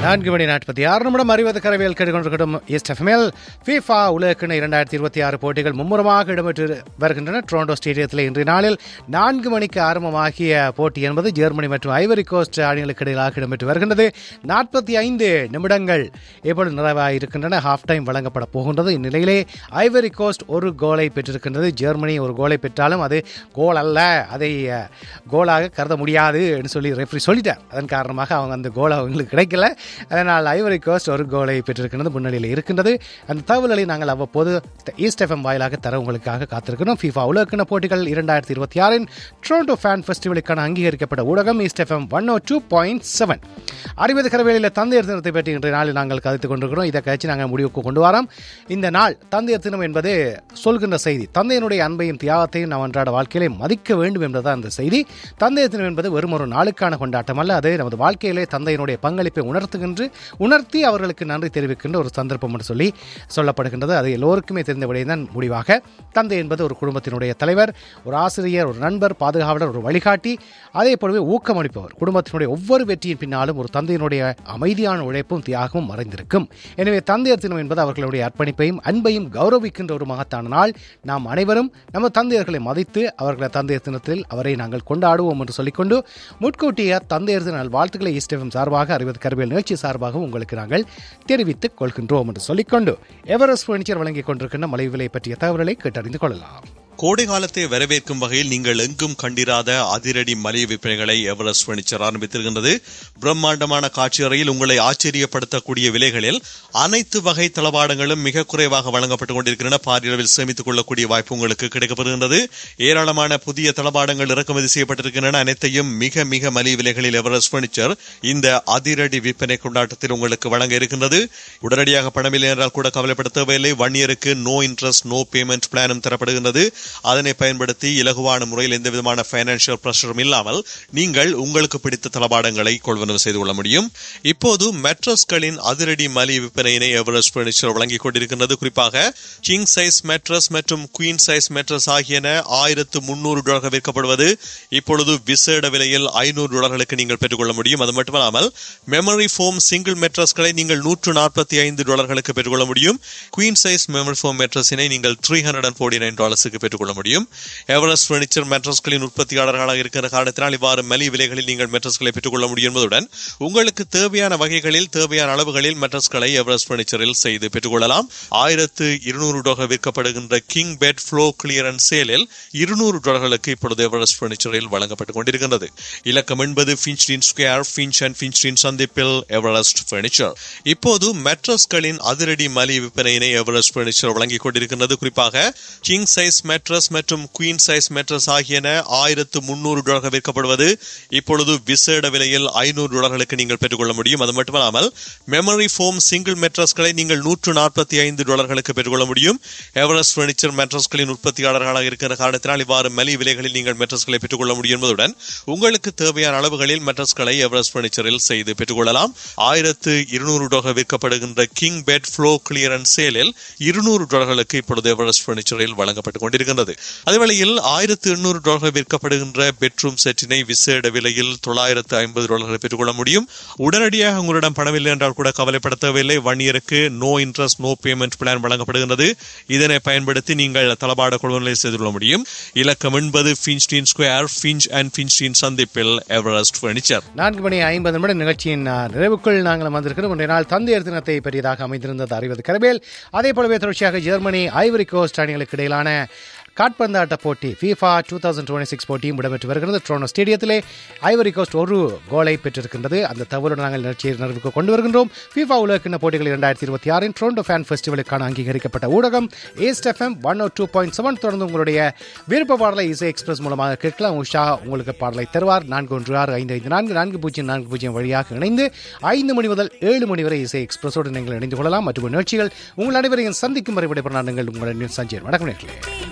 நான்கு மணி நாற்பத்தி ஆறு நிமிடம் அறிவது கரவியல் கேட்டுக்கொண்டிருக்கட்டும் ஈஸ்ட் எஃப்எம்எல் ஃபீஃபா உலகக்கிண இரண்டாயிரத்தி இருபத்தி ஆறு போட்டிகள் மும்முரமாக இடம்பெற்று வருகின்றன டொரண்டோ ஸ்டேடியத்தில் இன்றைய நாளில் நான்கு மணிக்கு ஆரம்பமாகிய போட்டி என்பது ஜெர்மனி மற்றும் ஐவரி கோஸ்ட் அணிகளுக்கு இடையிலாக இடம்பெற்று வருகின்றது நாற்பத்தி ஐந்து நிமிடங்கள் இப்பொழுது நிறைவாக இருக்கின்றன ஹாஃப் டைம் வழங்கப்பட போகின்றது இந்நிலையிலே ஐவரி கோஸ்ட் ஒரு கோலை பெற்றிருக்கின்றது ஜெர்மனி ஒரு கோலை பெற்றாலும் அது கோல் அல்ல அதை அஹ், கோலாக கருத முடியாது என்று சொல்லி ரெஃப்ரி சொல்லிட்டார் அதன் காரணமாக அவங்க அந்த கோல் அவங்களுக்கு கிடைக்கல அதனால் ஐவரி கோஸ்ட் ஒரு கோலை பெற்றிருக்கிறது முன்னணியில் இருக்கின்றது அந்த தகவல்களை நாங்கள் அவ்வப்போது ஈஸ்ட் எஃப்எம் வாயிலாக தர உங்களுக்காக காத்திருக்கிறோம் ஃபீஃபா உலகக்கிண போட்டிகள் இரண்டாயிரத்தி இருபத்தி ஆறின் டொரண்டோ ஃபேன் ஃபெஸ்டிவலுக்கான அங்கீகரிக்கப்பட்ட ஊடகம் east FM one O two point seven அறிவது கரவேலியில் தந்தையர் தினத்தை பற்றி இன்றைய நாளில் நாங்கள் கதைத்துக் கொண்டிருக்கிறோம் இதை கழிச்சு நாங்கள் முடிவுக்கு கொண்டு வரோம் இந்த நாள் தந்தையர் தினம் என்பது சொல்கின்ற செய்தி தந்தையினுடைய அன்பையும் தியாகத்தையும் நாம் அன்றாட வாழ்க்கையிலே மதிக்க வேண்டும் என்பதுதான் அந்த செய்தி தந்தையர் தினம் என்பது வெறும் ஒரு நாளுக்கான கொண்டாட்டம் அல்ல அது நமது வாழ்க்கையிலே தந்தையினுடைய பங்களிப்பை உணர்த்துகின்ற உணர்த்தி அவர்களுக்கு நன்றி தெரிவிக்கின்ற ஒரு சந்தர்ப்பம் என்று சொல்லி சொல்லப்படுகின்றது அது எல்லோருக்குமே தெரிந்த விடைதான் முடிவாக தந்தை என்பது ஒரு குடும்பத்தினுடைய தலைவர் ஒரு ஆசிரியர் ஒரு நண்பர் பாதுகாவலர் ஒரு வழிகாட்டி அதே போலவே ஊக்கமளிப்பவர் குடும்பத்தினுடைய ஒவ்வொரு வெற்றியின் பின்னாலும் ஒரு தந்தையினுடைய அமைதியான உழைப்பும் தியாகமும் மறைந்திருக்கும் எனவே தந்தையர் தினம் என்பது அவர்களுடைய அர்ப்பணிப்பையும் அன்பையும் கௌரவிக்கின்ற ஒரு மகத்தான நாள் நாம் அனைவரும் நம்ம தந்தையர்களை மதித்து அவர்களை தந்தையர் தினத்தில் அவரை நாங்கள் கொண்டாடுவோம் என்று சொல்லிக்கொண்டு முட்கூட்டிய தந்தையர் தின வாழ்த்துக்களை ஈஸ்டெஃபம் சார்பாக அறிவது கருவியல் நிகழ்ச்சி சார்பாக உங்களுக்கு நாங்கள் தெரிவித்துக் கொள்கின்றோம் என்று சொல்லிக்கொண்டு எவரெஸ்ட் பர்னிச்சர் வழங்கிக் கொண்டிருக்கின்ற மலை விலை பற்றிய தகவல்களை கேட்டறிந்து கொள்ளலாம் கோடை காலத்தை வரவேற்கும் வகையில் நீங்கள் எங்கும் கண்டிராத அதிரடி மலிய விற்பனைகளை எவரெஸ்ட் பர்னிச்சர் ஆரம்பித்திருக்கின்றது பிரம்மாண்டமான காட்சி அறையில் உங்களை ஆச்சரியப்படுத்தக்கூடிய விலைகளில் அனைத்து வகை தளபாடங்களும் மிக குறைவாக வழங்கப்பட்டுக் கொண்டிருக்கின்றன பாரியளவில் சேமித்துக் கொள்ளக்கூடிய வாய்ப்பு உங்களுக்கு கிடைக்கப்படுகின்றது ஏராளமான புதிய தளபாடங்கள் இறக்குமதி செய்யப்பட்டிருக்கின்றன அனைத்தையும் மிக மிக மலிய விலைகளில் எவரெஸ்ட் பர்னிச்சர் இந்த அதிரடி விற்பனை கொண்டாட்டத்தில் உங்களுக்கு வழங்க இருக்கின்றது உடனடியாக பணமில்லை என்றால் கூட கவலைப்பட தேவையில்லை ஒன் இயருக்கு நோ இன்ட்ரெஸ்ட் நோ பேமெண்ட் பிளானும் தரப்படுகின்றது அதனை பயன்படுத்தி இலகுவான முறையில் எந்த விதமான பைனான்சியல் பிரஷரும் இல்லாமல் நீங்கள் உங்களுக்கு பிடித்த தளபாடங்களை கொள்வனவு செய்து கொள்ள முடியும் இப்போது மெட்ரஸ்களின் அதிரடி மலி விற்பனையினை எவரெஸ்ட் பர்னிச்சர் வழங்கிக் கொண்டிருக்கின்றது குறிப்பாக கிங் சைஸ் மெட்ரஸ் மற்றும் குயின் சைஸ் மெட்ரஸ் ஆகியன ஆயிரத்து முன்னூறு டாலர்கள் விற்கப்படுவது இப்பொழுது விசேட விலையில் ஐநூறு டாலர்களுக்கு நீங்கள் பெற்றுக்கொள்ள முடியும் அது மட்டுமல்லாமல் மெமரி ஃபோம் சிங்கிள் மெட்ரஸ்களை நீங்கள் நூற்று நாற்பத்தி ஐந்து டாலர்களுக்கு பெற்றுக்கொள்ள முடியும் குயின் சைஸ் மெமரி ஃபோம் மெட்ரஸினை நீங்கள் three hundred and forty nine டாலர்ஸுக்கு பெற்றுக்கொள்ள முடியும் எவரெஸ்ட் பர்னிச்சர் மெட்ரஸ்களின் உற்பத்தியாளர்களாக இருக்கிற காரணத்தினால் இவ்வாறு மலி விலைகளில் நீங்கள் மெட்ரஸ்களை பெற்றுக்கொள்ள முடியும் என்பதுடன் உங்களுக்கு தேவையான வகைகளில் தேவையான அளவுகளில் மெட்ரஸ்களை எவரெஸ்ட் பர்னிச்சரில் செய்து பெற்றுக்கொள்ளலாம் ஆயிரத்து இருநூறு டாலர் விற்கப்படுகின்ற கிங் பெட் ஃப்ளோ கிளியரன்ஸ் சேலில் இருநூறு டாலர்களுக்கு இப்பொழுது எவரெஸ்ட் பர்னிச்சரில் வழங்கப்பட்டுக் கொண்டிருக்கின்றது இலக்கம் என்பது Finchdene square Finch and Finchdene சந்திப்பில் எவரெஸ்ட் பர்னிச்சர் இப்போது மெட்ரஸ்களின் அதிரடி மலி விற்பனையினை எவரெஸ்ட் பர்னிச்சர் வழங்கிக் கொண்டிருக்கின்றது குறிப்பாக கிங் சைஸ் மெட்ரஸ் மற்றும் குயின் சைஸ் மெட்ரஸ் ஆகியன ஆயிரத்து முன்னூறு டாலர்கள் விற்கப்படுவது இப்பொழுது விசேட விலையில் ஐநூறு டாலர்களுக்கு நீங்கள் பெற்றுக்கொள்ள முடியும் அது மட்டுமல்லாமல் மெமரி ஃபோம் சிங்கிள் மெட்ரஸ்களை நீங்கள் நூற்று நாற்பத்தி ஐந்து டாலர்களுக்கு பெற்றுக்கொள்ள முடியும் எவரெஸ்ட் பர்னிச்சர் மெட்ரஸ்களின் உற்பத்தியாளர்களாக இருக்கிற காரணத்தினால் இவ்வாறு மலி விலைகளில் நீங்கள் மெட்ரஸ்களை பெற்றுக்கொள்ள முடியும் என்பதுடன் உங்களுக்கு தேவையான அளவுகளில் மெட்ரஸ்களை எவரெஸ்ட் பர்னிச்சரில் செய்து பெற்றுக்கொள்ளலாம் ஆயிரத்து இருநூறு டாலர் விற்கப்படுகின்ற கிங் பெட் ஃப்ளோ கிளியரன்ஸ் சேலில் இருநூறு டாலர்களுக்கு இப்பொழுது எவரெஸ்ட் பர்னிச்சரில் வழங்கப்பட்டுக் கொண்டிருக்கின்றது அதேவேளையில் ஆயிரத்து எண்ணூறு டாலர்கள் விற்கப்படுகின்ற பெட்ரூம் செட்டினை விசேட விலையில் தொள்ளாயிரத்து ஐம்பது டாலர்களை பெற்றுக்கொள்ள முடியும் உடனடியாக உங்களிடம் பணமில்லை என்றால் கூட கவலைப்பட தேவையில்லை ஒன் இயருக்கு no interest no payment plan வழங்கப்படுகின்றது இதனை பயன்படுத்தி நீங்கள் தளபாட கொள்வனை செய்து கொள்ள முடியும் இலக்கம் என்பது Finchdene square Finch and Finchdene சந்திப்பில் எவரெஸ்ட் பர்னிச்சர் நான்கு மணி ஐம்பது நிமிடம் நிகழ்ச்சியின் அஹ், நிறைவுக்குள் நாங்கள் வந்திருக்கிறோம் இன்றைய நாள் தந்தையர் தினத்தை பெரியதாக அமைந்திருந்தது அறிவது கரவேல் அதே போலவே தொடர்ச்சியாக ஜெர்மனி ஐவரி கோஸ்ட் அணிகளுக்கு இடையிலான காட்பந்தாட்ட போட்டி FIFA two thousand twenty six போட்டியும் இடம்பெற்று வருகிறது ட்ரோனோ ஸ்டேடியத்திலே ஐவரி கோஸ்ட் ஒரு கோலை பெற்றிருக்கின்றது அந்த தகவலுடன் நாங்கள் நிகழ்ச்சியை நிறைவுக்கு கொண்டு வருகின்றோம் FIFA உலகக்கிண்ண போட்டிகள் இரண்டாயிரத்தி இருபத்தி ஆறின் ட்ரோண்டோ ஃபேன் ஃபெஸ்டிவலுக்கான அங்கீகரிக்கப்பட்ட ஊடகம் east FM one O two point seven தொடர்ந்து உங்களுடைய விருப்ப பாடலை இசை எக்ஸ்பிரஸ் மூலமாக கேட்கலாம் உஷா உங்களுக்கு பாடலை தருவார் நான்கு ஒன்று ஆறு ஐந்து ஐந்து நான்கு நான்கு பூஜ்ஜியம் நான்கு பூஜ்ஜியம் வழியாக இணைந்து ஐந்து மணி முதல் ஏழு மணி வரை இசை எக்ஸ்பிரஸோடு நீங்கள் இணைந்து கொள்ளலாம் மற்றும் நிகழ்ச்சிகள் உங்கள் அனைவரையும் சந்திக்கும் வரை விடைபெற நான் உங்களுடன் சஞ்சய் வணக்கம் நேர்களே